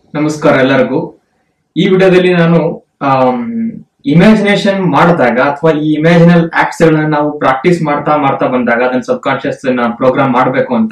ನಮಸ್ಕಾರ ಎಲ್ಲರಿಗೂ ಈ ವಿಡಿಯೋದಲ್ಲಿ ನಾನು ಇಮ್ಯಾಜಿನೇಷನ್ ಮಾಡಿದಾಗ ಅಥವಾ ಈ ಇಮ್ಯಾಜಿನಲ್ ಆಕ್ಟ್ಸ್ ಗಳನ್ನ ನಾವು ಪ್ರಾಕ್ಟೀಸ್ ಮಾಡ್ತಾ ಮಾಡ್ತಾ ಬಂದಾಗ ಅದನ್ನ ಸಬ್ ಕಾನ್ಶಿಯಸ್ ಪ್ರೋಗ್ರಾಮ್ ಮಾಡಬೇಕು ಅಂತ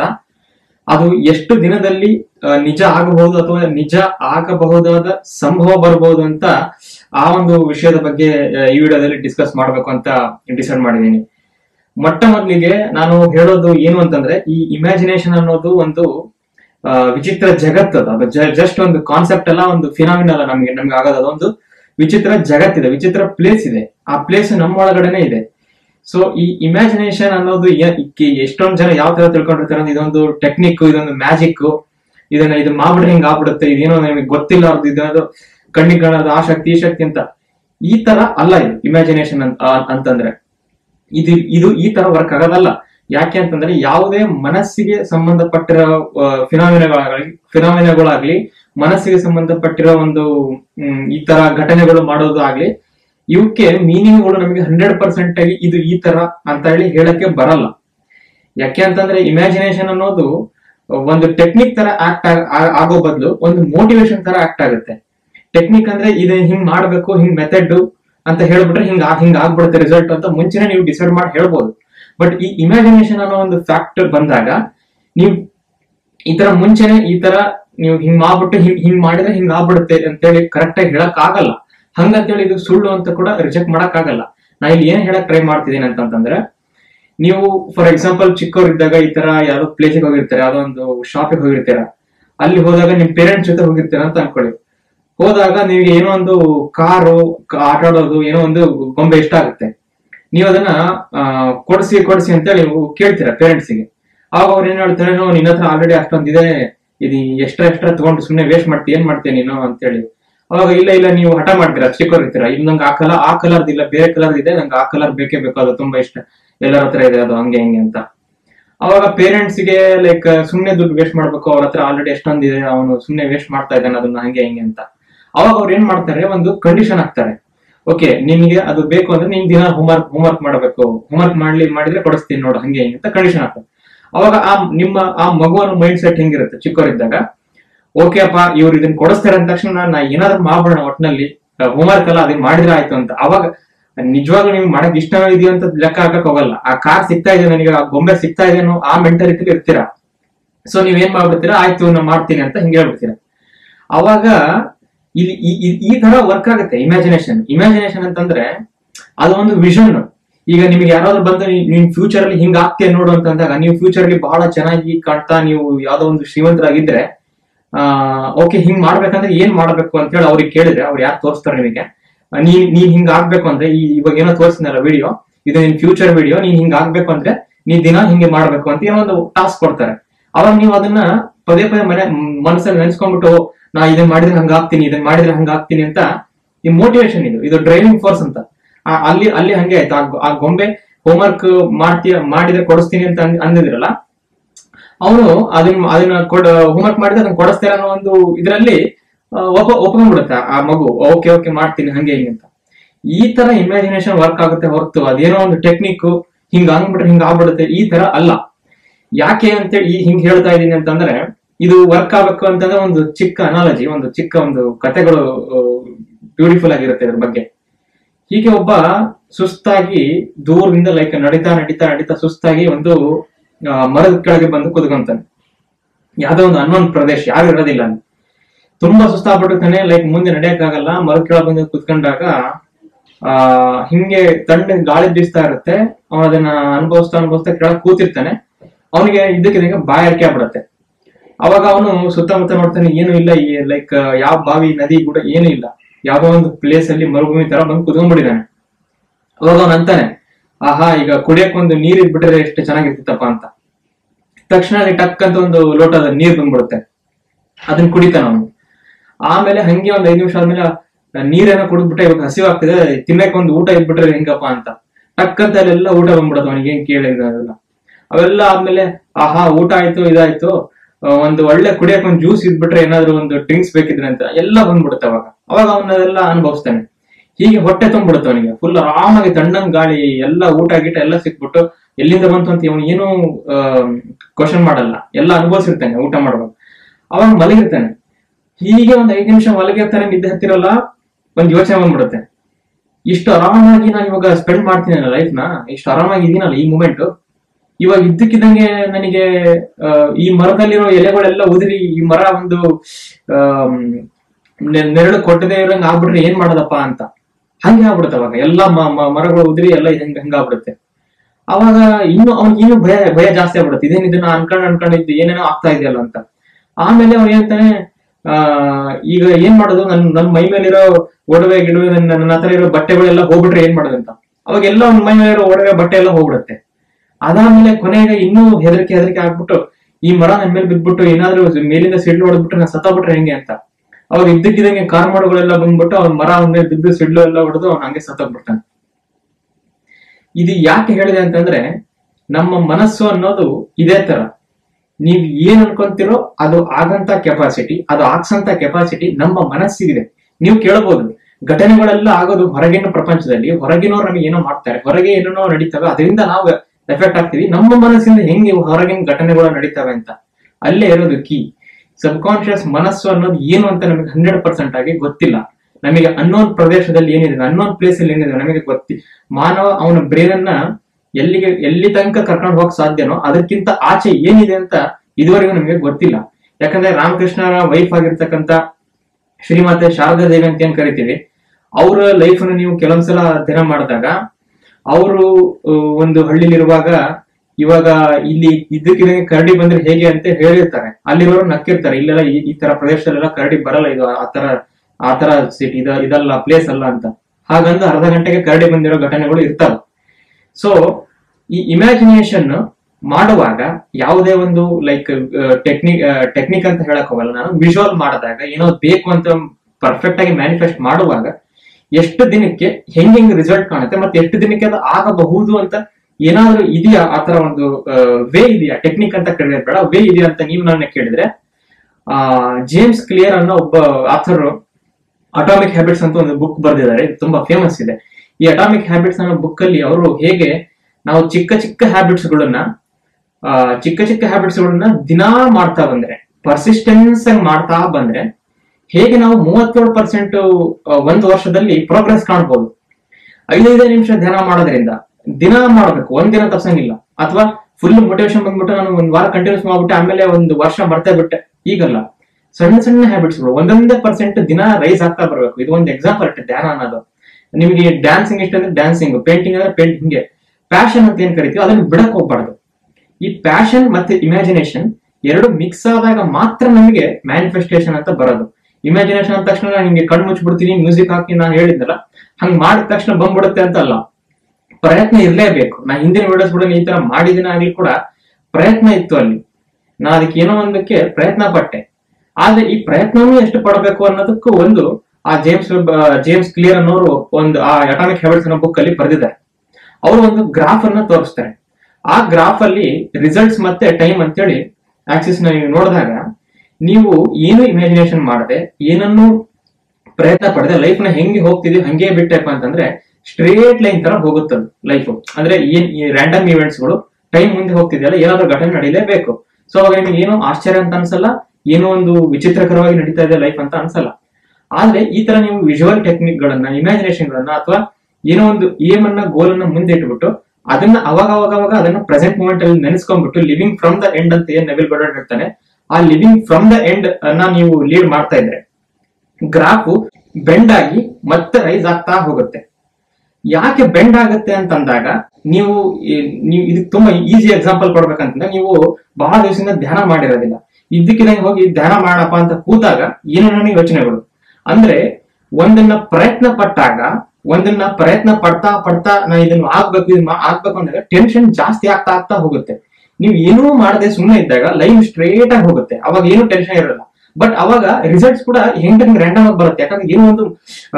ಅದು ಎಷ್ಟು ದಿನದಲ್ಲಿ ಆ, ನಿಜ ಆಗಬಹುದು ಅಥವಾ ನಿಜ ಆಗಬಹುದಾದ ಸಂಭವ ಬರಬಹುದು ಅಂತ ಆ ಒಂದು ವಿಷಯದ ಬಗ್ಗೆ ಆ, ಈ ವಿಡಿಯೋದಲ್ಲಿ ಡಿಸ್ಕಸ್ ಮಾಡಬೇಕು ಅಂತ ಡಿಸೈಡ್ ಮಾಡಿದ್ದೀನಿ ಮೊಟ್ಟ ಮೊದಲಿಗೆ ನಾನು ಹೇಳೋದು ಏನು ಅಂತಂದ್ರೆ ಈ ಇಮ್ಯಾಜಿನೇಷನ್ ಅನ್ನೋದು ಒಂದು ಆ, ವಿಚಿತ್ರ ಜಗತ್ತದು ಅದು ಜಸ್ಟ್ ಒಂದು ಕಾನ್ಸೆಪ್ಟ್ ಅಲ್ಲ ಒಂದು ಫಿನಾಮಿನ ಅಲ್ಲ ನಮ್ಗೆ ನಮ್ಗೆ ಆಗೋದು ಅದೊಂದು ವಿಚಿತ್ರ ಜಗತ್ತಿದೆ ವಿಚಿತ್ರ ಪ್ಲೇಸ್ ಇದೆ ಆ ಪ್ಲೇಸ್ ನಮ್ಮ ಒಳಗಡೆನೆ ಇದೆ ಸೊ ಈ ಇಮ್ಯಾಜಿನೇಷನ್ ಅನ್ನೋದು ಏ- ಇಕ್ಕೆ ಎಷ್ಟೊಂದ್ ಜನ ಯಾವ ತರ ತಿಳ್ಕೊಂಡಿರ್ತಾರೆ ಅಂದ್ರೆ ಇದೊಂದು ಟೆಕ್ನಿಕ್ ಇದೊಂದು ಮ್ಯಾಜಿಕ್ ಇದನ್ನ ಇದು ಮಾಡ್ಬಿಟ್ರೆ ಹಿಂಗ್ ಆಗ್ಬಿಡುತ್ತೆ ಇದೇನೋ ನಮಗೆ ಗೊತ್ತಿಲ್ಲ ಅವ್ರದ್ದು ಇದೊಂದು ಕಣ್ಣಿಗೆ ಕಾಣೋದು ಆ ಶಕ್ತಿ ಈ ಶಕ್ತಿ ಅಂತ ಈ ತರ ಅಲ್ಲ ಇದು ಇಮ್ಯಾಜಿನೇಷನ್ ಅಂತ ಆ- ಅಂತಂದ್ರೆ ಇದು ಇದು ಈ ತರ ವರ್ಕ್ ಆಗೋದಲ್ಲ ಯಾಕೆ ಅಂತಂದ್ರೆ ಯಾವುದೇ ಮನಸ್ಸಿಗೆ ಸಂಬಂಧಪಟ್ಟಿರೋ ಫಿನಾಮಿನಗಳಾಗಲಿ ಫಿನಾಮಿನಗಳಾಗ್ಲಿ ಮನಸ್ಸಿಗೆ ಸಂಬಂಧಪಟ್ಟಿರೋ ಒಂದು ಮ್, ಈ ತರ ಘಟನೆಗಳು ಮಾಡೋದು ಆಗ್ಲಿ ಇವಕ್ಕೆ ಮೀನಿಂಗ್ಗಳು ನಮಗೆ ಹಂಡ್ರೆಡ್ ಪರ್ಸೆಂಟ್ ಆಗಿ ಇದು ಈ ತರ ಅಂತ ಹೇಳಿ ಹೇಳಕ್ಕೆ ಬರಲ್ಲ ಯಾಕೆ ಅಂತಂದ್ರೆ ಇಮ್ಯಾಜಿನೇಷನ್ ಅನ್ನೋದು ಒಂದು ಟೆಕ್ನಿಕ್ ತರ ಆಕ್ಟ್ ಆಗೋ ಬದಲು ಒಂದು ಮೋಟಿವೇಶನ್ ತರ ಆಕ್ಟ್ ಆಗುತ್ತೆ ಟೆಕ್ನಿಕ್ ಅಂದ್ರೆ ಇದು ಹಿಂಗ್ ಮಾಡ್ಬೇಕು ಹಿಂಗ್ ಮೆಥಡ್ ಅಂತ ಹೇಳ್ಬಿಟ್ರೆ ಹಿಂಗ್ ಆ- ಹಿಂಗ್ ಆಗ್ಬಿಡುತ್ತೆ ರಿಸಲ್ಟ್ ಅಂತ ಮುಂಚೆನೆ ನೀವು ಡಿಸೈಡ್ ಮಾಡಿ ಹೇಳ್ಬೋದು ಬಟ್ ಈ ಇಮ್ಯಾಜಿನೇಷನ್ ಅನ್ನೋ ಒಂದು ಫ್ಯಾಕ್ಟರ್ ಬಂದಾಗ ನೀವು ಈ ತರ ಮುಂಚೆನೆ ಈ ತರ ನೀವು ಹಿಂಗ್ ಮಾಡ್ಬಿಟ್ಟು ಹಿಂಗ್ ಹಿಂಗ್ ಮಾಡಿದ್ರೆ ಹಿಂಗ್ ಆಗ್ಬಿಡುತ್ತೆ ಅಂತೇಳಿ ಕರೆಕ್ಟ್ ಆಗಿ ಹೇಳಕ್ ಆಗಲ್ಲ ಹಂಗಂತೇಳಿ ಇದು ಸುಳ್ಳು ಅಂತ ಕೂಡ ರಿಜೆಕ್ಟ್ ಮಾಡಕ್ ಆಗಲ್ಲ ನಾ ಇಲ್ಲಿ ಏನ್ ಹೇಳಕ್ ಟ್ರೈ ಮಾಡ್ತಿದ್ದೀನಿ ಅಂತಂತಂದ್ರೆ ನೀವು ಫಾರ್ ಎಕ್ಸಾಂಪಲ್ ಚಿಕ್ಕವರಿದ್ದಾಗ ಈ ತರ ಯಾವ್ದೋ ಪ್ಲೇಸಿಗೆ ಹೋಗಿರ್ತಾರೆ ಯಾವ್ದೋ ಒಂದು ಶಾಪಿಗೆ ಹೋಗಿರ್ತೀರ ಅಲ್ಲಿ ಹೋದಾಗ ನಿಮ್ ಪೇರೆಂಟ್ಸ್ ಜೊತೆ ಹೋಗಿರ್ತೀರ ಅಂತ ಅನ್ಕೊಳ್ಳಿ ಹೋದಾಗ ನಿಮ್ಗೆ ಏನೋ ಒಂದು ಕಾರು ಆಟ ಆಡೋದು ಏನೋ ಒಂದು ಗೊಂಬೆ ಇಷ್ಟ ಆಗುತ್ತೆ ನೀವು ಅದನ್ನ ಆ, ಕೊಡ್ಸಿ ಕೊಡ್ಸಿ ಅಂತೇಳಿ ನೀವು ಕೇಳ್ತೀರಾ ಪೇರೆಂಟ್ಸಿಗೆ ಆವಾಗ ಅವ್ರು ಏನ್ ಹೇಳ್ತಾರೆ "ನೋ, ನಿನ್ನ ಹತ್ರ ಆಲ್ರೆಡಿ ಅಷ್ಟೊಂದಿದೆ ಇದು ಎಕ್ಸ್ಟ್ರಾ ಎಕ್ಸ್ಟ್ರಾ ತಗೊಂಡು ಸುಮ್ನೆ ವೇಸ್ಟ್ ಮಾಡ್ತೀಯ ಏನ್ ಮಾಡ್ತೀಯ ನೀನು ಅಂತೇಳಿ ಅವಾಗ ಇಲ್ಲ ಇಲ್ಲ ನೀವು ಹಠ ಮಾಡ್ತೀರಾ ಚಿಕ್ಕವರಿರ್ತೀರಾ ಇಲ್ಲಿ ನಂಗೆ ಆ ಕಲರ್ ಆ ಕಲರ್ ಇಲ್ಲ ಬೇರೆ ಕಲರ್ ಇದೆ ನಂಗೆ ಆ ಕಲರ್ ಬೇಕೇ ಬೇಕು ಅದು ತುಂಬಾ ಇಷ್ಟ ಎಲ್ಲರ ಹತ್ರ ಇದೆ ಅದು ಹಂಗೆ ಹಿಂಗೆ ಅಂತ ಅವಾಗ ಪೇರೆಂಟ್ಸ್ ಗೆ ಲೈಕ್ ಸುಮ್ನೆ ದುಡ್ಡು ವೇಸ್ಟ್ ಮಾಡ್ಬೇಕು ಅವ್ರ ಹತ್ರ ಆಲ್ರೆಡಿ ಎಷ್ಟೊಂದಿದೆ ಅವನು ಸುಮ್ನೆ ವೇಸ್ಟ್ ಮಾಡ್ತಾ ಇದ್ದಾನೆ ಅದನ್ನ ಹಂಗೆ ಹಿಂಗೆ ಅಂತ ಅವಾಗ ಅವ್ರು ಏನ್ ಮಾಡ್ತಾರೆ ಒಂದು ಕಂಡೀಷನ್ ಹಾಕ್ತಾರೆ ಓಕೆ ನಿನ್ಗೆ ಅದು ಬೇಕು ಅಂದ್ರೆ ನೀನ್ ದಿನ ಹೋಮ್ವರ್ಕ್ ಹೋಮ್ವರ್ಕ್ ಮಾಡಬೇಕು ಹೋಮ್ವರ್ಕ್ ಮಾಡ್ಲಿ ಮಾಡಿದ್ರೆ ಕೊಡಿಸ್ತೀನಿ ನೋಡು ಹಂಗೆ ಹಿಂಗೆ ಅಂತ ಕಂಡೀಷನ್ ಹಾಕ್ತಾರೆ ಅವಾಗ ಆ ನಿಮ್ಮ ಆ ಮಗುವನ ಮೈಂಡ್ ಸೆಟ್ ಹೆಂಗಿರುತ್ತೆ ಚಿಕ್ಕವರಿದ್ದಾಗ ಓಕೆ ಅಪ್ಪ ಇವ್ರು ಇದನ್ನ ಕೊಡಿಸ್ತಾರೆ ಅಂದ ತಕ್ಷಣ ನಾ ಏನಾದ್ರು ಮಾಡ್ಬಿಡೋಣ ಒಟ್ನಲ್ಲಿ ಹೋಮ್ವರ್ಕ್ ಅಲ್ಲ ಅದನ್ನ ಮಾಡಿದ್ರೆ ಆಯ್ತು ಅಂತ ಅವಾಗ ನಿಜವಾಗ್ಲೂ ನೀವು ಮಾಡಕ್ ಇಷ್ಟ ಇದೆಯೋ ಅಂತ ಲೆಕ್ಕ ಹಾಕಕ್ ಹೋಗಲ್ಲ ಆ ಕಾರ್ ಸಿಗ್ತಾ ಇದೆ ನನಗೆ ಆ ಗೊಂಬೆ ಸಿಗ್ತಾ ಇದೆ ಅನ್ನೋ ಆ ಮೆಂಟಾಲಿಟಿ ಇರ್ತೀರಾ ಸೊ ನೀವ್ ಏನ್ ಮಾಡ್ಬಿಡ್ತೀರಾ ಆಯ್ತು ನಾ ಮಾಡ್ತೀನಿ ಅಂತ ಹಿಂಗೆ ಹೇಳ್ಬಿಡ್ತೀರಾ ಅವಾಗ ಇಲ್ಲಿ ಈ- ಈ- ಈ ತರ ವರ್ಕ್ ಆಗುತ್ತೆ ಇಮ್ಯಾಜಿನೇಷನ್ ಇಮ್ಯಾಜಿನೇಷನ್ ಅಂತಂದ್ರೆ ಅದು ಒಂದು ವಿಷನ್ ಈಗ ನಿಮ್ಗೆ ಯಾರಾದ್ರೂ ಬಂದು ನೀ- ನೀನ್ ಫ್ಯೂಚರ್ ಅಲ್ಲಿ ಹಿಂಗ್ ಆಗ್ತೀಯ ನೋಡು ಅಂತ ಅಂದಾಗ ನೀವು ಫ್ಯೂಚರ್ ಅಲ್ಲಿ ಬಹಳ ಚೆನ್ನಾಗಿ ಕಾಣ್ತಾ ನೀವು ಯಾವ್ದೋ ಒಂದು ಶ್ರೀಮಂತರಾಗಿದ್ರೆ ಆ ಓಕೆ ಹಿಂಗ್ ಮಾಡ್ಬೇಕಂದ್ರೆ ಏನ್ ಮಾಡ್ಬೇಕು ಅಂತ ಹೇಳಿ ಅವ್ರಿಗೆ ಕೇಳಿದ್ರೆ ಅವ್ರು ಯಾರು ತೋರಿಸ್ತಾರೆ ನಿಮಗೆ ಆ, ನೀನ್ ನೀನ್ ಹಿಂಗ್ ಆಗ್ಬೇಕು ಅಂದ್ರೆ ಈ ಇವಾಗ ಏನೋ ತೋರಿಸಿದ್ನಲ್ಲ ವಿಡಿಯೋ ಇದು ನಿನ್ ಫ್ಯೂಚರ್ ವಿಡಿಯೋ ನೀನ್ ಹಿಂಗ್ ಆಗ್ಬೇಕು ಅಂದ್ರೆ ನೀನ್ ದಿನ ಹಿಂಗೆ ಮಾಡ್ಬೇಕು ಅಂತ ಏನೋ ಒಂದು ಟಾಸ್ಕ್ ಕೊಡ್ತಾರೆ ಅವಾಗ ನೀವು ಅದನ್ನ ಪದೇ ಪದೇ ಮನೆ ಮ್, ಮನಸ್ಸಲ್ಲಿ ನೆನ್ಸ್ಕೊಂಡ್ಬಿಟ್ಟು ನಾ ಇದನ್ನ ಮಾಡಿದ್ರೆ ಹಂಗ ಆಗ್ತೀನಿ ಇದನ್ನ ಮಾಡಿದ್ರೆ ಹಂಗ ಆಗ್ತೀನಿ ಅಂತ ಈ ಮೋಟಿವೇಶನ್ ಇದು ಇದು ಡ್ರೈವಿಂಗ್ ಫೋರ್ಸ್ ಅಂತ ಆ- ಅಲ್ಲಿ ಅಲ್ಲಿ ಹಂಗೆ ಆಯ್ತು ಆ ಗೊ- ಆ ಗೊಂಬೆ ಹೋಮ್ವರ್ಕ್ ಮಾಡ್ತೀಯ ಮಾಡಿದ್ರೆ ಕೊಡಿಸ್ತೀನಿ ಅಂತ ಅಂದ್- ಅಂದಿದ್ರಲ್ಲ ಅವನು ಅದನ್ನ ಅದನ್ನ ಕೊಡ ಹೋಮ್ವರ್ಕ್ ಮಾಡಿದ್ರೆ ಅದನ್ನ ಕೊಡಿಸ್ತಾರೆ ಅನ್ನೋ ಒಂದು ಇದರಲ್ಲಿ ಒಪ್ಪ ಒಪ್ಕೊಂಡ್ಬಿಡುತ್ತೆ ಆ ಮಗು ಓಕೆ ಓಕೆ ಮಾಡ್ತೀನಿ ಹಂಗೆ ಹಿಂಗೆ ಅಂತ ಈ ತರ ಇಮ್ಯಾಜಿನೇಷನ್ ವರ್ಕ್ ಆಗುತ್ತೆ ಹೊರತು ಅದೇನೋ ಒಂದು ಟೆಕ್ನಿಕ್ ಹಿಂಗ ಆಗ್ಬಿಟ್ರೆ ಹಿಂಗ ಆಗ್ಬಿಡುತ್ತೆ ಈ ತರ ಅಲ್ಲ ಯಾಕೆ ಅಂತೇಳಿ ಈ ಹಿಂಗ್ ಹೇಳ್ತಾ ಇದೀನಿ ಅಂತಂದ್ರೆ ಇದು ವರ್ಕ್ ಆಗ್ಬೇಕು ಅಂತಂದ್ರೆ ಒಂದು ಚಿಕ್ಕ ಅನಾಲಜಿ ಒಂದು ಚಿಕ್ಕ ಒಂದು ಕತೆಗಳು ಬ್ಯೂಟಿಫುಲ್ ಆಗಿರುತ್ತೆ ಇದ್ರ ಬಗ್ಗೆ ಹೀಗೆ ಒಬ್ಬ ಸುಸ್ತಾಗಿ ದೂರದಿಂದ ಲೈಕ್ ನಡೀತಾ ನಡೀತಾ ನಡೀತಾ ಸುಸ್ತಾಗಿ ಒಂದು ಆ, ಮರದ ಕೆಳಗೆ ಬಂದು ಕುತ್ಕೊಂತಾನೆ ಯಾವ್ದೋ ಒಂದು ಅನ್ನೊಂದು ಪ್ರದೇಶ ಯಾರು ಇರೋದಿಲ್ಲ ಅಲ್ಲಿ ತುಂಬಾ ಸುಸ್ತಾಗ್ಬಿಟ್ಟಿರ್ತಾನೆ ಲೈಕ್ ಮುಂದೆ ನಡೆಯಕ್ಕಾಗಲ್ಲ ಮರದ ಕೆಳಗೆ ಬಂದು ಕುತ್ಕೊಂಡಾಗ ಆ ಹಿಂಗೆ ತಣ್ಣ ಗಾಳಿ ಬೀಸ್ತಾ ಇರುತ್ತೆ ಅವನು ಅದನ್ನ ಅನುಭವಿಸ್ತಾ ಅನುಭವಿಸ್ತಾ ಕೆಳಗೆ ಕೂತಿರ್ತಾನೆ ಅವನಿಗೆ ಇದಕ್ಕೆ ಬಾಯಾರಿಕೆ ಆಗ್ಬಿಡತ್ತೆ ಅವಾಗ ಅವನು ಸುತ್ತಮುತ್ತ ನೋಡ್ತಾನೆ ಏನು ಇಲ್ಲ ಲೈಕ್ ಯಾವ ಬಾವಿ ನದಿ ಕೂಡ ಏನು ಇಲ್ಲ ಯಾವ್ದೋ ಒಂದು ಪ್ಲೇಸ್ ಅಲ್ಲಿ ಮರುಭೂಮಿ ತರ ಬಂದು ಕುತ್ಕೊಂಡ್ಬಿಟ್ಟಿದ್ದಾನೆ ಅವಾಗ ಅವನು ಅಂತಾನೆ ಆಹಾ ಈಗ ಕುಡಿಯಕ್ ಒಂದು ನೀರ್ ಇದ್ಬಿಟ್ರೆ ಎಷ್ಟು ಚೆನ್ನಾಗಿರ್ತಿತ್ತಪ್ಪ ಅಂತ ತಕ್ಷಣ ಅಲ್ಲಿ ಟಕ್ ಅಂತ ಒಂದು ಲೋಟದ ನೀರ್ ಬಂದ್ಬಿಡುತ್ತೆ ಅದನ್ನ ಕುಡಿತಾನ ಅವನು ಆಮೇಲೆ ಹಂಗೆ ಒಂದ್ ಐದ್ ನಿಮಿಷ ಆದ್ಮೇಲೆ ಆ ನೀರೇನೋ ಕುಡಿದ್ಬಿಟ್ಟೆ ಇವಾಗ ಹಸಿವು ಆಗ್ತಿದೆ ತಿನ್ನಕ್ ಒಂದು ಊಟ ಇದ್ಬಿಟ್ರೆ ಹೆಂಗಪ್ಪ ಅಂತ ಟಕ್ ಅಂತ ಅಲ್ಲೆಲ್ಲ ಊಟ ಬಂದ್ಬಿಡೋದು ಅವನಿಗೆ ಏನ್ ಕೇಳಿದ ಅದೆಲ್ಲ ಅವೆಲ್ಲ ಆದ್ಮೇಲೆ ಆಹಾ ಊಟ ಆಯ್ತು ಇದಾಯ್ತು ಆ, ಒಂದು ಒಳ್ಳೆ ಕುಡಿಯಕ್ ಒಂದು ಜ್ಯೂಸ್ ಇದ್ಬಿಟ್ರೆ ಏನಾದ್ರು ಒಂದು ಡ್ರಿಂಕ್ಸ್ ಬೇಕಿದ್ರೆ ಅಂತ ಎಲ್ಲ ಬಂದ್ಬಿಡುತ್ತೆ ಅವಾಗ ಅವಾಗ ಅವನ್ನೆಲ್ಲ ಅನುಭವಿಸ್ತಾನೆ ಹೀಗೆ ಹೊಟ್ಟೆ ತುಂಬಿಡುತ್ತೆ ಅವನಿಗೆ ಫುಲ್ ಆರಾಮಾಗಿ ತಣ್ಣನ್ ಗಾಳಿ ಎಲ್ಲ ಊಟ ಗೀಟ ಎಲ್ಲ ಸಿಕ್ಬಿಟ್ಟು ಎಲ್ಲಿಂದ ಬಂತು ಅಂತ ಇವನು ಏನು ಕ್ವಶನ್ ಮಾಡಲ್ಲ ಎಲ್ಲ ಅನುಭವಿಸಿರ್ತಾನೆ ಊಟ ಮಾಡುವಾಗ ಅವಾಗ ಮಲಗಿರ್ತಾನೆ ಹೀಗೆ ಒಂದ್ ಐದ್ ನಿಮಿಷ ಮಲಗಿರ್ತಾರೆ ನಿದ್ದೆ ಹತ್ತಿರಲ್ಲ ಒಂದ್ ಯೋಚನೆ ಬಂದ್ಬಿಡುತ್ತೆ ಇಷ್ಟು ಆರಾಮಾಗಿ ನಾನು ಇವಾಗ ಸ್ಪೆಂಡ್ ಮಾಡ್ತೀನಲ್ಲ ಲೈಫ್ ನ ಇಷ್ಟು ಆರಾಮಾಗಿ ಇದೀನಲ್ಲ ಈ ಮೂಮೆಂಟ್ ಇವಾಗ ಇದ್ದಕ್ಕಿದ್ದಂಗೆ ನನಗೆ ಆ, ಈ ಮರದಲ್ಲಿರೋ ಎಲೆಗಳೆಲ್ಲ ಉದುರಿ ಈ ಮರ ಒಂದು ಆಮ್, ನೆ- ನೆರಳು ಕೊಟ್ಟದೇ ಇರೋಂಗ್ ಆಗ್ಬಿಟ್ರೆ ಏನ್ ಮಾಡೋದಪ್ಪ ಅಂತ ಹಂಗೆ ಆಗ್ಬಿಡುತ್ತೆ ಅವಾಗ ಎಲ್ಲ ಮ- ಮ- ಮರಗಳು ಉದುರಿ ಎಲ್ಲ ಇದಂಗ ಹಂಗಾಗ್ಬಿಡುತ್ತೆ ಅವಾಗ ಇನ್ನು ಅವ್ನಿಗೆ ಇನ್ನೂ ಭಯ ಭಯ ಜಾಸ್ತಿ ಆಗ್ಬಿಡುತ್ತೆ ಇದೇನ್ ಇದನ್ನ ಅನ್ಕೊಂಡ್ ಅನ್ಕೊಂಡಿದ್ದು ಏನೇನೋ ಆಗ್ತಾ ಇದೆಯಲ್ಲ ಅಂತ ಆಮೇಲೆ ಅವ್ನು ಹೇಳ್ತಾನೆ ಆ ಈಗ ಏನ್ ಮಾಡೋದು ನನ್ ನನ್ ಮೈ ಮೇಲಿರೋ ಒಡವೆ ಗಿಡವೆ ನನ್ನ ನನ್ನ ಹತ್ರ ಇರೋ ಬಟ್ಟೆಗಳೆಲ್ಲ ಹೋಗ್ಬಿಟ್ರೆ ಏನ್ ಮಾಡೋದು ಅಂತ ಅವಾಗ ಎಲ್ಲ ಅವ್ನ ಮೈ ಮೇಲಿರೋ ಒಡವೆ ಬಟ್ಟೆ ಎಲ್ಲ ಹೋಗ್ಬಿಡುತ್ತೆ ಅದಾದ್ಮೇಲೆ ಕೊನೆಗೆ ಇನ್ನೂ ಹೆದರಿಕೆ ಹೆದರಿಕೆ ಆಗ್ಬಿಟ್ಟು ಈ ಮರ ನನ್ ಮೇಲೆ ಬಿದ್ಬಿಟ್ಟು ಏನಾದ್ರೂ ಮೇಲಿಂದ ಸಿಡ್ಲು ಹೊಡೆದ್ಬಿಟ್ರೆ ನಾನು ಸತ್ತೋಗ್ಬಿಟ್ರೆ ಹೆಂಗೆ ಅಂತ ಅವಾಗ ಇದ್ದಕ್ಕಿದಂಗೆ ಕಾರ್ ಮಾಡೋಗಳೆಲ್ಲ ಬಂದ್ಬಿಟ್ಟು ಅವ್ನ ಮರ ಅವನ ಮೇಲೆ ಬಿದ್ದು ಸಿಡ್ಲು ಎಲ್ಲ ಹೊಡೆದು ಅವ್ನ ಹಂಗೆ ಸತ್ತೋಗ್ಬಿಡ್ತಾನೆ ಇದು ಯಾಕೆ ಹೇಳಿದೆ ಅಂತಂದ್ರೆ ನಮ್ಮ ಮನಸ್ಸು ಅನ್ನೋದು ಇದೇ ತರ ನೀವ್ ಏನ್ ಅನ್ಕೊಂತಿರೋ ಅದು ಆಗಂತ ಕೆಪಾಸಿಟಿ ಅದು ಆಗ್ಸಂತ ಕೆಪಾಸಿಟಿ ನಮ್ಮ ಮನಸ್ಸಿಗಿದೆ ನೀವು ಕೇಳಬಹುದು ಘಟನೆಗಳೆಲ್ಲ ಆಗೋದು ಹೊರಗಿನ ಪ್ರಪಂಚದಲ್ಲಿ ಹೊರಗಿನವ್ರು ನಮಗೆ ಏನೋ ಮಾಡ್ತಾರೆ ಹೊರಗೆ ಏನೇನೋ ನಡೀತವೆ ಅದರಿಂದ ನಾವು ಎಫೆಕ್ಟ್ ಆಗ್ತೀವಿ ನಮ್ಮ ಮನಸ್ಸಿಂದ ಹೆಂಗೆ ಹೊರಗಿನ ಘಟನೆಗಳು ನಡೀತವೆ ಅಂತ ಅಲ್ಲೇ ಇರೋದು ಕೀ ಸಬ್ ಕಾನ್ಶಿಯಸ್ ಮನಸ್ಸು ಅನ್ನೋದು ಏನು ಅಂತ ನಮಗೆ ಹಂಡ್ರೆಡ್ ಪರ್ಸೆಂಟ್ ಆಗಿ ಗೊತ್ತಿಲ್ಲ ನಮಗೆ ಅನ್ನೋನ್ ಪ್ರದೇಶದಲ್ಲಿ ಏನಿದೆ ಅನ್ನೋನ್ ಪ್ಲೇಸ್ ಅಲ್ಲಿ ಏನಿದೆ ನಮಗೆ ಗೊತ್ತಿ ಮಾನವ ಅವನ ಬ್ರೇನ್ ಅನ್ನ ಎಲ್ಲಿಗೆ ಎಲ್ಲಿ ತನಕ ಕರ್ಕೊಂಡು ಹೋಗಕ್ ಸಾಧ್ಯನೋ ಅದಕ್ಕಿಂತ ಆಚೆ ಏನಿದೆ ಅಂತ ಇದುವರೆಗೂ ನಮಗೆ ಗೊತ್ತಿಲ್ಲ ಯಾಕಂದ್ರೆ ರಾಮಕೃಷ್ಣರ ವೈಫ್ ಆಗಿರ್ತಕ್ಕಂತ ಶ್ರೀಮಾತೆ ಶಾರದಾ ದೇವಿ ಅಂತ ಏನ್ ಕರಿತೀವಿ ಅವರ ಲೈಫ್ ಅನ್ನು ನೀವು ಕೆಲವೊಂದ್ಸಲ ಅಧ್ಯಯನ ಮಾಡಿದಾಗ ಅವರು ಒಂದು ಹಳ್ಳಿಲಿರುವಾಗ ಇವಾಗ ಇಲ್ಲಿ ಇದ್ದಕ್ಕಿದಂಗೆ ಕರಡಿ ಬಂದ್ರೆ ಹೇಗೆ ಅಂತ ಹೇಳಿರ್ತಾರೆ ಅಲ್ಲಿರೋರು ನಕ್ಕಿರ್ತಾರೆ ಇಲ್ಲೆಲ್ಲ ಈ- ಈ ತರ ಪ್ರದೇಶದಲ್ಲೆಲ್ಲ ಕರಡಿ ಬರಲ್ಲ ಇದು ಆ ತರ ಆ ತರ ಸಿಟಿ ಇದ ಇದಲ್ಲ ಪ್ಲೇಸ್ ಅಲ್ಲ ಅಂತ ಹಾಗಂದು ಅರ್ಧ ಗಂಟೆಗೆ ಕರಡಿ ಬಂದಿರೋ ಘಟನೆಗಳು ಇರ್ತಾವೆ ಸೊ ಈ ಇಮ್ಯಾಜಿನೇಷನ್ ಮಾಡುವಾಗ ಯಾವುದೇ ಒಂದು ಲೈಕ್ ಟೆಕ್ನಿಕ್ ಟೆಕ್ನಿಕ್ ಅಂತ ಹೇಳಕ್ ಹೋಗಲ್ಲ ನಾನು ವಿಜುವಲ್ ಮಾಡಿದಾಗ ಏನೋ ಬೇಕು ಅಂತ ಪರ್ಫೆಕ್ಟ್ ಆಗಿ ಮ್ಯಾನಿಫೆಸ್ಟ್ ಮಾಡುವಾಗ ಎಷ್ಟು ದಿನಕ್ಕೆ ಹೆಂಗ್ ಹೆಂಗ್ ರಿಸಲ್ಟ್ ಕಾಣುತ್ತೆ ಮತ್ತೆ ಎಷ್ಟು ದಿನಕ್ಕೆ ಅದು ಆಗಬಹುದು ಅಂತ ಏನಾದ್ರೂ ಇದೆಯಾ ಆತರ ಒಂದು ವೇ ಇದೆಯಾ ಟೆಕ್ನಿಕ್ ಅಂತ ಕೇಳಿದ್ರೆ ಬೇಡ ವೇ ಇದೆಯಾ ಅಂತ ನೀವು ನನ್ನ ಕೇಳಿದ್ರೆ ಆ ಜೇಮ್ಸ್ ಕ್ಲಿಯರ್ ಅನ್ನೋ ಒಬ್ಬ ಆಥರ್ ಅಟಾಮಿಕ್ ಹ್ಯಾಬಿಟ್ಸ್ ಅಂತ ಒಂದು ಬುಕ್ ಬರೆದಿದ್ದಾರೆ ಇದು ತುಂಬಾ ಫೇಮಸ್ ಇದೆ ಈ ಅಟಾಮಿಕ್ ಹ್ಯಾಬಿಟ್ಸ್ ಅನ್ನೋ ಬುಕ್ ಅಲ್ಲಿ ಅವರು ಹೇಗೆ ನಾವು ಚಿಕ್ಕ ಚಿಕ್ಕ ಹ್ಯಾಬಿಟ್ಸ್ ಗಳನ್ನ ಆ, ಚಿಕ್ಕ ಚಿಕ್ಕ ಹ್ಯಾಬಿಟ್ಸ್ ಗಳನ್ನ ದಿನಾ ಮಾಡ್ತಾ ಬಂದ್ರೆ ಪರ್ಸಿಸ್ಟೆನ್ಸ್ ಆಗಿ ಮಾಡ್ತಾ ಬಂದ್ರೆ ಹೇಗೆ ನಾವು ಮೂವತ್ತೇಳು ಪರ್ಸೆಂಟ್ ಒಂದು ವರ್ಷದಲ್ಲಿ ಪ್ರೋಗ್ರೆಸ್ ಕಾಣಬಹುದು ಐದೈದೇ ನಿಮಿಷ ಧ್ಯಾನ ಮಾಡೋದ್ರಿಂದ ದಿನ ಮಾಡ್ಬೇಕು ಒಂದ್ ದಿನ ತಪ್ಸಂಗಿಲ್ಲ ಅಥವಾ ಫುಲ್ ಮೋಟಿವೇಶನ್ ಬಂದ್ಬಿಟ್ಟು ನಾನು ಒಂದ್ ವಾರ ಕಂಟಿನ್ಯೂಸ್ ಮಾಡ್ಬಿಟ್ಟೆ ಆಮೇಲೆ ಒಂದು ವರ್ಷ ಬರ್ತಾ ಬಿಟ್ಟೆ ಈಗಲ್ಲ ಸಣ್ಣ ಸಣ್ಣ ಹ್ಯಾಬಿಟ್ಸ್ ಗಳು ಒಂದೊಂದೇ ಪರ್ಸೆಂಟ್ ದಿನ ರೈಸ್ ಆಗ್ತಾ ಬರ್ಬೇಕು ಇದು ಒಂದು ಎಕ್ಸಾಂಪಲ್ ಅಷ್ಟೇ ಧ್ಯಾನ ಅನ್ನೋದು ನಿಮಗೆ ಡ್ಯಾನ್ಸಿಂಗ್ ಇಷ್ಟ ಅಂದ್ರೆ ಡ್ಯಾನ್ಸಿಂಗ್ ಪೇಂಟಿಂಗ್ ಅಂದ್ರೆ ಪೇಂಟಿಂಗ್ ಹಿಂಗೆ ಪ್ಯಾಷನ್ ಅಂತ ಏನ್ ಕರಿತೀವಿ ಅದನ್ನ ಬಿಡಕ್ ಹೋಗ್ಬಾರ್ದು ಈ ಪ್ಯಾಷನ್ ಮತ್ತೆ ಇಮ್ಯಾಜಿನೇಷನ್ ಎರಡು ಮಿಕ್ಸ್ ಆದಾಗ ಮಾತ್ರ ನಮಗೆ ಮ್ಯಾನಿಫೆಸ್ಟೇಷನ್ ಅಂತ ಬರೋದು ಇಮ್ಯಾಜಿನೇಷನ್ ಅಂದ ತಕ್ಷಣ ನಾನು ಹಿಂಗೆ ಕಣ್ಣು ಮುಚ್ಚಿಬಿಡ್ತೀನಿ ಮ್ಯೂಸಿಕ್ ಹಾಕಿ ನಾನು ಹೇಳಿದ್ನಲ್ಲ ಹಂಗ್ ಮಾಡಿದ ತಕ್ಷಣ ಬಂದ್ಬಿಡುತ್ತೆ ಅಂತ ಅಲ್ಲ ಪ್ರಯತ್ನ ಇರ್ಲೇಬೇಕು ನಾ ಹಿಂದಿನ ವಿಡಿಯೋಸ್ ಕೂಡ ಈ ತರ ಮಾಡಿದಿನ ಆಗ್ಲಿ ಕೂಡ ಪ್ರಯತ್ನ ಇತ್ತು ಅಲ್ಲಿ ನಾ ಅದಕ್ಕೆ ಏನೋ ಒಂದಕ್ಕೆ ಪ್ರಯತ್ನ ಪಟ್ಟೆ ಆದ್ರೆ ಈ ಪ್ರಯತ್ನವೂ ಎಷ್ಟು ಪಡಬೇಕು ಅನ್ನೋದಕ್ಕೂ ಒಂದು ಆ ಜೇಮ್ಸ್ ವೆಬ್- ಆ, ಜೇಮ್ಸ್ ಕ್ಲಿಯರ್ ಅನ್ನೋರು ಒಂದು ಆ ಅಟಾಮಿಕ್ ಹ್ಯಾಬಿಟ್ಸ್ ಅನ್ನೋ ಬುಕ್ ಅಲ್ಲಿ ಬರೆದಿದ್ದಾರೆ ಅವರು ಒಂದು ಗ್ರಾಫ್ ಅನ್ನ ತೋರಿಸ್ತಾರೆ ಆ ಗ್ರಾಫ್ ಅಲ್ಲಿ ರಿಸಲ್ಟ್ಸ್ ಮತ್ತೆ ಟೈಮ್ ಅಂತೇಳಿ ಆಕ್ಸಿಸ್ ನ ನೀವು ನೋಡಿದಾಗ ನೀವು ಏನು ಇಮ್ಯಾಜಿನೇಷನ್ ಮಾಡದೆ ಏನನ್ನು ಪ್ರಯತ್ನ ಪಡದೆ ಲೈಫ್ ನ ಹೆಂಗೆ ಹೋಗ್ತಿದೀವಿ ಹಂಗೆ ಬಿಟ್ಟೆಪ್ಪ ಅಂತಂದ್ರೆ ಸ್ಟ್ರೇಟ್ ಲೈನ್ ತರ ಹೋಗುತ್ತದೆ ಲೈಫ್ ಅಂದ್ರೆ ಏನ್ ಈ ರ್ಯಾಂಡಮ್ ಇವೆಂಟ್ಸ್ ಗಳು ಟೈಮ್ ಮುಂದೆ ಹೋಗ್ತಿದೆಯಲ್ಲ ಏನಾದ್ರೂ ಘಟನೆ ನಡೀಲೇಬೇಕು ಸೊ ಅವಾಗ ನಿಮಗೆ ಏನೋ ಆಶ್ಚರ್ಯ ಅಂತ ಅನ್ಸಲ್ಲ ಏನೋ ಒಂದು ವಿಚಿತ್ರಕರವಾಗಿ ನಡೀತಾ ಇದೆ ಲೈಫ್ ಅಂತ ಅನ್ಸಲ್ಲ ಆದ್ರೆ ಈ ತರ ನೀವು ವಿಜುವಲ್ ಟೆಕ್ನಿಕ್ ಗಳನ್ನ ಇಮ್ಯಾಜಿನೇಷನ್ ಗಳನ್ನ ಅಥವಾ ಏನೋ ಒಂದು ಏಮ್ ಅನ್ನ ಗೋಲ್ ಅನ್ನ ಮುಂದೆ ಇಟ್ಬಿಟ್ಟು ಅದನ್ನ ಅವಾಗ ಅವಾಗ ಅವಾಗ ಅದನ್ನ ಪ್ರೆಸೆಂಟ್ ಮೂಮೆಂಟ್ ಅಲ್ಲಿ ನೆನೆಸ್ಕೊಂಡ್ಬಿಟ್ಟು ಲಿವಿಂಗ್ ಫ್ರಮ್ ದ ಎಂಡ್ ಅಂತ ಏನ್ ನೆವಿಲ್ ಬಡೋಡ್ ಹೇಳ್ತಾನೆ ಆ ಲಿವಿಂಗ್ ಫ್ರಮ್ ದ ಎಂಡ್ ಅನ್ನ ನೀವು ಲೀಡ್ ಮಾಡ್ತಾ ಇದ್ರೆ ಗ್ರಾಫ್ ಬೆಂಡ್ ಆಗಿ ಮತ್ತೆ ರೈಸ್ ಆಗ್ತಾ ಹೋಗುತ್ತೆ ಯಾಕೆ ಬೆಂಡ್ ಆಗುತ್ತೆ ಅಂತಂದಾಗ ನೀವು ಈ- ನೀವು ಇದಕ್ಕೆ ತುಂಬಾ ಈಸಿ ಎಕ್ಸಾಂಪಲ್ ಕೊಡ್ಬೇಕಂತಂದ್ರೆ ನೀವು ಬಹಳ ದಿವಸದಿಂದ ಧ್ಯಾನ ಮಾಡಿರೋದಿಲ್ಲ ಇದ್ದಕ್ಕಿದಂಗೆ ಹೋಗಿ ಧ್ಯಾನ ಮಾಡಪ್ಪ ಅಂತ ಕೂತಾಗ ಏನೇನೋ ಯೋಚನೆಗಳು ಅಂದ್ರೆ ಒಂದನ್ನ ಪ್ರಯತ್ನ ಪಟ್ಟಾಗ ಒಂದನ್ನ ಪ್ರಯತ್ನ ಪಡ್ತಾ ಪಡ್ತಾ ನಾ ಇದನ್ನ ಆಗ್ಬೇಕು ಇದನ್ನ ಮಾ- ಆಗ್ಬೇಕು ಅಂದಾಗ ಟೆನ್ಷನ್ ಜಾಸ್ತಿ ಆಗ್ತಾ ಆಗ್ತಾ ಹೋಗುತ್ತೆ ನೀವು ಏನೂ ಮಾಡದೆ ಸುಮ್ಮನೆ ಇದ್ದಾಗ ಲೈನ್ ಸ್ಟ್ರೇಟ್ ಆಗಿ ಹೋಗುತ್ತೆ ಅವಾಗ ಏನು ಟೆನ್ಷನ್ ಇರಲ್ಲ ಬಟ್ ಅವಾಗ ರಿಸಲ್ಟ್ಸ್ ಕೂಡ ಹೆಂಗ್ ರ್ಯಾಂಡಮ್ ಆಗಿ ಬರುತ್ತೆ ಯಾಕಂದ್ರೆ ಏನೋ ಒಂದು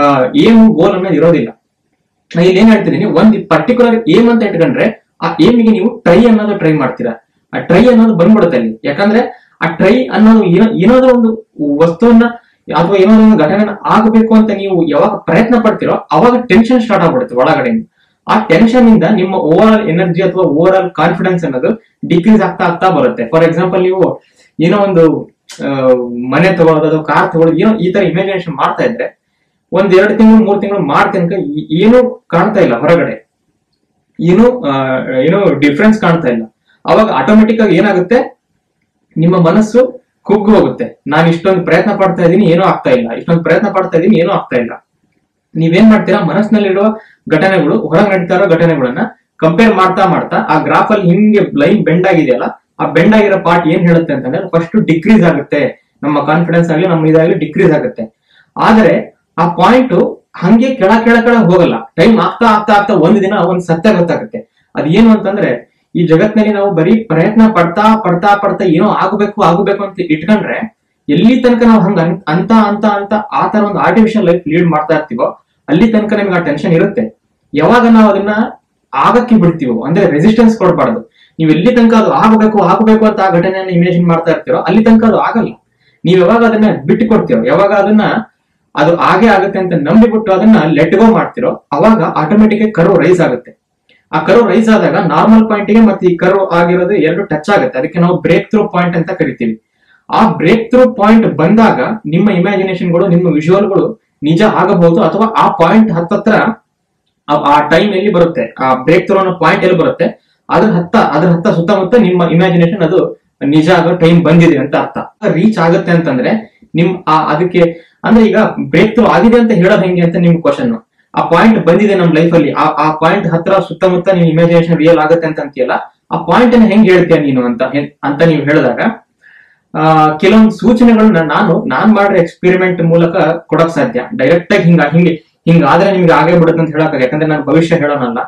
ಏನು ಗೋಲ್ ಅನ್ನೋದು ಇರೋದಿಲ್ಲ ನಾ ಇಲ್ಲಿ ಏನ್ ಹೇಳ್ತಿದ್ದೀನಿ ಒಂದ್ ಪರ್ಟಿಕ್ಯುಲರ್ ಏಮ್ ಅಂತ ಇಟ್ಕೊಂಡ್ರೆ ಆ ಏಮಿಗೆ ನೀವು ಟ್ರೈ ಅನ್ನೋದು ಟ್ರೈ ಮಾಡ್ತೀರಾ ಆ ಟ್ರೈ ಅನ್ನೋದು ಬಂದ್ಬಿಡುತ್ತೆ ಅಲ್ಲಿ ಯಾಕಂದ್ರೆ ಆ ಟ್ರೈ ಅನ್ನೋದು ಏನೋ ಏನಾದ್ರೂ ಒಂದು ವಸ್ತುವನ್ನ ಅಥವಾ ಏನಾದ್ರು ಒಂದು ಘಟನೆ ಆಗಬೇಕು ಅಂತ ನೀವು ಯಾವಾಗ ಪ್ರಯತ್ನ ಪಡ್ತೀರೋ ಅವಾಗ ಟೆನ್ಷನ್ ಸ್ಟಾರ್ಟ್ ಆಗ್ಬಿಡುತ್ತೆ ಒಳಗಡೆ ಆ ಟೆನ್ಷನ್ ಇಂದ ನಿಮ್ಮ ಓವರ್ ಆಲ್ ಎನರ್ಜಿ ಅಥವಾ ಓವರ್ ಆಲ್ ಕಾನ್ಫಿಡೆನ್ಸ್ ಅನ್ನೋದು ಡಿಕ್ರೀಸ್ ಆಗ್ತಾ ಆಗ್ತಾ ಬರುತ್ತೆ ಫಾರ್ ಎಕ್ಸಾಂಪಲ್ ನೀವು ಏನೋ ಒಂದು ಆ, ಮನೆ ತಗೊಳ್ಳೋದು ಅಥವಾ ಕಾರ್ ತಗೊಳ್ಳೋದು ಏನೋ ಈ ತರ ಇಮ್ಯಾಜಿನೇಷನ್ ಮಾಡ್ತಾ ಇದ್ರೆ ಒಂದ್ ಎರಡು ತಿಂಗಳು ಮೂರ್ ತಿಂಗಳು ಮಾಡ್ ತನಕ ಈ- ಏನು ಕಾಣ್ತಾ ಇಲ್ಲ ಹೊರಗಡೆ ಏನು ಆ, ಏನು ಡಿಫ್ರೆನ್ಸ್ ಕಾಣ್ತಾ ಇಲ್ಲ ಅವಾಗ ಆಟೋಮೆಟಿಕ್ ಆಗಿ ಏನಾಗುತ್ತೆ ನಿಮ್ಮ ಮನಸ್ಸು ಕುಗ್ಗು ಹೋಗುತ್ತೆ ನಾನು ಇಷ್ಟೊಂದು ಪ್ರಯತ್ನ ಪಡ್ತಾ ಇದ್ದೀನಿ ಏನೂ ಆಗ್ತಾ ಇಲ್ಲ ಇಷ್ಟೊಂದು ಪ್ರಯತ್ನ ಪಡ್ತಾ ಇದ್ದೀನಿ ಏನೂ ಆಗ್ತಾ ಇಲ್ಲ ನೀವೇನ್ ಮಾಡ್ತೀರಾ ಮನಸ್ಸಿನಲ್ಲಿರುವ ಘಟನೆಗಳು ಹೊರಗೆ ನಡೀತಾ ಇರೋ ಘಟನೆಗಳನ್ನ ಕಂಪೇರ್ ಮಾಡ್ತಾ ಮಾಡ್ತಾ ಆ ಗ್ರಾಫ್ ಅಲ್ಲಿ ಹಿಂಗೆ ಲೈನ್ ಬೆಂಡ್ ಆಗಿದೆಯಲ್ಲ ಆ ಬೆಂಡ್ ಆಗಿರೋ ಪಾರ್ಟ್ ಏನ್ ಹೇಳುತ್ತೆ ಅಂತಂದ್ರೆ ಫಸ್ಟ್ ಡಿಕ್ರೀಸ್ ಆಗುತ್ತೆ ನಮ್ಮ ಕಾನ್ಫಿಡೆನ್ಸ್ ಆಗ್ಲಿ ನಮ್ಮ ಇದಾಗ್ಲಿ ಡಿಕ್ರೀಸ್ ಆಗುತ್ತೆ ಆದ್ರೆ ಆ ಪಾಯಿಂಟ್ ಹಂಗೆ ಕೆಳ ಕೆಳ ಕೆಳ ಹೋಗಲ್ಲ ಟೈಮ್ ಆಗ್ತಾ ಆಗ್ತಾ ಆಗ್ತಾ ಒಂದ್ ದಿನ ಒಂದ್ ಸತ್ಯ ಗೊತ್ತಾಗುತ್ತೆ ಅದೇನು ಅಂತಂದ್ರೆ ಈ ಜಗತ್ನಲ್ಲಿ ನಾವು ಬರೀ ಪ್ರಯತ್ನ ಪಡ್ತಾ ಪಡ್ತಾ ಪಡ್ತಾ ಏನೋ ಆಗಬೇಕು ಆಗಬೇಕು ಅಂತ ಇಟ್ಕೊಂಡ್ರೆ ಎಲ್ಲಿ ತನಕ ನಾವು ಹಂಗ ಅನ್- ಅಂತ ಅಂತ ಅಂತ ಆ ತರ ಒಂದು ಆರ್ಟಿಫಿಷಿಯಲ್ ಲೈಫ್ ಲೀಡ್ ಮಾಡ್ತಾ ಇರ್ತೀವೋ ಅಲ್ಲಿ ತನಕ ನಮ್ಗೆ ಆ ಟೆನ್ಷನ್ ಇರುತ್ತೆ ಯಾವಾಗ ನಾವು ಅದನ್ನ ಆಗಕ್ಕೆ ಬಿಡ್ತೀವೋ ಅಂದ್ರೆ ರೆಸಿಸ್ಟೆನ್ಸ್ ಕೊಡಬಾರ್ದು ನೀವು ಎಲ್ಲಿ ತನಕ ಅದು ಆಗಬೇಕು ಆಗಬೇಕು ಅಂತ ಆ ಘಟನೆಯನ್ನ ಇಮೇಜಿನ್ ಮಾಡ್ತಾ ಇರ್ತೀರೋ ಅಲ್ಲಿ ತನಕ ಅದು ಆಗಲ್ಲ ನೀವು ಯಾವಾಗ ಅದನ್ನ ಬಿಟ್ಟು ಕೊಡ್ತೀರೋ ಯಾವಾಗ ಅದನ್ನ ಅದು ಹಾಗೆ ಆಗುತ್ತೆ ಅಂತ ನಂಬಿಬಿಟ್ಟು ಅದನ್ನ ಲೆಟ್ ಗೋ ಮಾಡ್ತಿರೋ ಅವಾಗ ಆಟೋಮೆಟಿಕ್ ಕರ್ವ್ ರೈಸ್ ಆಗುತ್ತೆ ಆ ಕರ್ವ್ ರೈಸ್ ಆದಾಗ ನಾರ್ಮಲ್ ಪಾಯಿಂಟ್ ಗೆ ಮತ್ತೆ ಈ ಕರ್ವ್ ಆಗಿರೋದು ಎರಡು ಟಚ್ ಆಗುತ್ತೆ ಅದಕ್ಕೆ ನಾವು ಬ್ರೇಕ್ ಥ್ರೂ ಪಾಯಿಂಟ್ ಅಂತ ಕರಿತೀವಿ ಆ ಬ್ರೇಕ್ ಥ್ರೂ ಪಾಯಿಂಟ್ ಬಂದಾಗ ನಿಮ್ಮ ಇಮ್ಯಾಜಿನೇಷನ್ಗಳು ನಿಮ್ಮ ವಿಜುವಲ್ಗಳು ನಿಜ ಆಗಬಹುದು ಅಥವಾ ಆ ಪಾಯಿಂಟ್ ಹತ್ತತ್ರ ಆ- ಆ ಟೈಮ್ ಎಲ್ಲಿ ಬರುತ್ತೆ ಆ ಬ್ರೇಕ್ ಥ್ರೂ ಅನ್ನೋ ಪಾಯಿಂಟ್ ಎಲ್ಲಿ ಬರುತ್ತೆ ಅದ್ರ ಹತ್ತ ಅದ್ರ ಹತ್ತ ಸುತ್ತಮುತ್ತ ನಿಮ್ಮ ಇಮ್ಯಾಜಿನೇಷನ್ ಅದು ನಿಜ ಆಗೋ ಟೈಮ್ ಬಂದಿದೆ ಅಂತ ಅರ್ಥ ರೀಚ್ ಆಗುತ್ತೆ ಅಂತಂದ್ರೆ ನಿಮ್ ಆ ಅದಕ್ಕೆ ಅಂದ್ರೆ ಈಗ ಬ್ರೇಕ್ ಥ್ರೂ ಆಗಿದೆ ಅಂತ ಹೇಳೋದು ಹೆಂಗೆ ಅಂತ ನಿಮ್ ಕ್ವಶನ್ ಆ ಪಾಯಿಂಟ್ ಬಂದಿದೆ ನಮ್ ಲೈಫ್ ಅಲ್ಲಿ ಆ ಆ ಪಾಯಿಂಟ್ ಹತ್ರ ಸುತ್ತಮುತ್ತ ನಿಮ್ ಇಮ್ಯಾಜಿನೇಷನ್ ರಿಯಲ್ ಆಗುತ್ತೆ ಅಂತ ಅಂತೀಯಲ್ಲ ಆ ಪಾಯಿಂಟ್ ಅನ್ನ ಹೆಂಗ್ ಹೇಳ್ತೀಯ ನೀನು ಅಂತ ಹೆಂಗ್- ಅಂತ ನೀವು ಹೇಳಿದಾಗ ಆ ಕೆಲವೊಂದು ಸೂಚನೆಗಳನ್ನ ನಾನು ನಾನ್ ಮಾಡಿರೋ ಎಕ್ಸ್ಪೆರಿಮೆಂಟ್ ಮೂಲಕ ಕೊಡಕ್ ಸಾಧ್ಯ ಡೈರೆಕ್ಟ್ ಆಗಿ ಹಿಂಗ ಹಿಂಗೆ ಹಿಂಗಾದ್ರೆ ನಿಮ್ಗೆ ಆಗೇ ಬಿಡುತ್ತೆ ಅಂತ ಹೇಳಕ್ ಯಾಕಂದ್ರೆ ನಾನು ಭವಿಷ್ಯ ಹೇಳೋನಲ್ಲ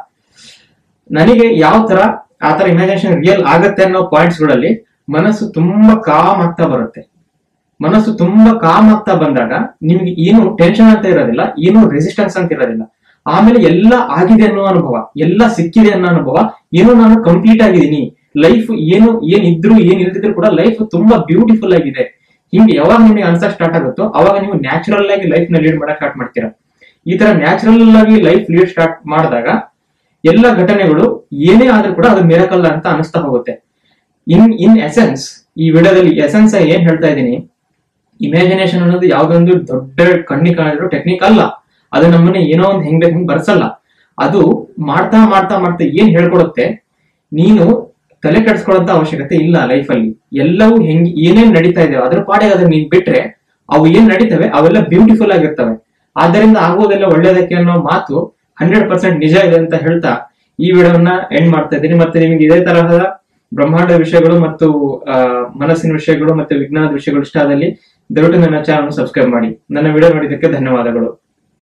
ನನಗೆ ಯಾವ ತರ ಆ ತರ ಇಮ್ಯಾಜಿನೇಷನ್ ರಿಯಲ್ ಆಗತ್ತೆ ಅನ್ನೋ ಪಾಯಿಂಟ್ಸ್ ಗಳಲ್ಲಿ ಮನಸ್ಸು ತುಂಬಾ ಕಾಮ್ ಆಗ್ತಾ ಬರುತ್ತೆ ಮನಸ್ಸು ತುಂಬಾ ಕಾಮ್ ಆಗ್ತಾ ಬಂದಾಗ ನಿಮ್ಗೆ ಏನು ಟೆನ್ಷನ್ ಅಂತ ಇರೋದಿಲ್ಲ ಏನು ರೆಸಿಸ್ಟೆನ್ಸ್ ಅಂತ ಇರೋದಿಲ್ಲ ಆಮೇಲೆ ಎಲ್ಲ ಆಗಿದೆ ಅನ್ನೋ ಅನುಭವ ಎಲ್ಲ ಸಿಕ್ಕಿದೆ ಅನ್ನೋ ಅನುಭವ ಏನೋ ನಾನು ಕಂಪ್ಲೀಟ್ ಆಗಿದ್ದೀನಿ ಲೈಫ್ ಏನು ಏನ್ ಇದ್ರು ಏನ್ ಇಲ್ದಿದ್ರು ಕೂಡ ಲೈಫ್ ತುಂಬಾ ಬ್ಯೂಟಿಫುಲ್ ಆಗಿದೆ ಹಿಂಗೆ ಯಾವಾಗ ನಿಮಗೆ ಅನ್ಸಕ್ ಸ್ಟಾರ್ಟ್ ಆಗುತ್ತೋ ಅವಾಗ ನೀವು ನ್ಯಾಚುರಲ್ ಆಗಿ ಲೈಫ್ ನ ಲೀಡ್ ಮಾಡಕ್ ಸ್ಟಾರ್ಟ್ ಮಾಡ್ತೀರಾ ಈ ತರ ನ್ಯಾಚುರಲ್ ಆಗಿ ಲೈಫ್ ಲೀಡ್ ಸ್ಟಾರ್ಟ್ ಮಾಡಿದಾಗ ಎಲ್ಲ ಘಟನೆಗಳು ಏನೇ ಆದ್ರೂ ಕೂಡ ಅದು ಮಿರಕಲ್ಲ ಅಂತ ಅನಿಸ್ತಾ ಹೋಗುತ್ತೆ ಇನ್ ಇನ್ ಎಸೆನ್ಸ್ ಈ ವಿಡಿಯೋದಲ್ಲಿ ಎಸೆನ್ಸ್ ಏನ್ ಹೇಳ್ತಾ ಇದ್ದೀನಿ ಇಮ್ಯಾಜಿನೇಷನ್ ಅನ್ನೋದು ಯಾವ್ದೊಂದು ದೊಡ್ಡ ಕಣ್ಣಿ ಕಾಣಿದ್ರು ಟೆಕ್ನಿಕ್ ಅಲ್ಲ ಅದು ನಮ್ಮನ್ನ ಏನೋ ಒಂದು ಹೆಂಗ್ ಬೇಕು ಹಂಗ್ ಬರ್ಸಲ್ಲ ಅದು ಮಾಡ್ತಾ ಮಾಡ್ತಾ ಮಾಡ್ತಾ ಏನ್ ಹೇಳ್ಕೊಡುತ್ತೆ ನೀನು ತಲೆ ಕೆಡ್ಸ್ಕೊಳ್ಳೋಂತ ಅವಶ್ಯಕತೆ ಇಲ್ಲ ಲೈಫ್ ಅಲ್ಲಿ ಎಲ್ಲವೂ ಹೆಂಗ್ ಏನೇನ್ ನಡೀತಾ ಇದೆ ಅದ್ರ ಪಾಡಿಗೆ ಅದನ್ನ ನೀನ್ ಬಿಟ್ರೆ ಅವು ಏನ್ ನಡೀತವೆ ಅವೆಲ್ಲ ಬ್ಯೂಟಿಫುಲ್ ಆಗಿರ್ತವೆ ಆದ್ದರಿಂದ ಆಗುವುದೆಲ್ಲ ಒಳ್ಳೇದಕ್ಕೆ ಅನ್ನೋ ಮಾತು ಹಂಡ್ರೆಡ್ ಪರ್ಸೆಂಟ್ ನಿಜ ಇದೆ ಅಂತ ಹೇಳ್ತಾ ಈ ವಿಡಿಯೋನ ಎಂಡ್ ಮಾಡ್ತಾ ಇದ್ದೀನಿ ಮತ್ತೆ ನಿಮಗೆ ಇದೇ ತರಹದ ಬ್ರಹ್ಮಾಂಡ ವಿಷಯಗಳು ಮತ್ತು ಆ, ಮನಸ್ಸಿನ ವಿಷಯಗಳು ಮತ್ತು ವಿಜ್ಞಾನದ ವಿಷಯಗಳು ಇಷ್ಟ ಆದಲ್ಲಿ ದಯವಿಟ್ಟು ನನ್ನ ಚಾನಲ್ ಸಬ್ಸ್ಕ್ರೈಬ್ ಮಾಡಿ ನನ್ನ ವಿಡಿಯೋ ನೋಡಿದ್ದಕ್ಕೆ ಧನ್ಯವಾದಗಳು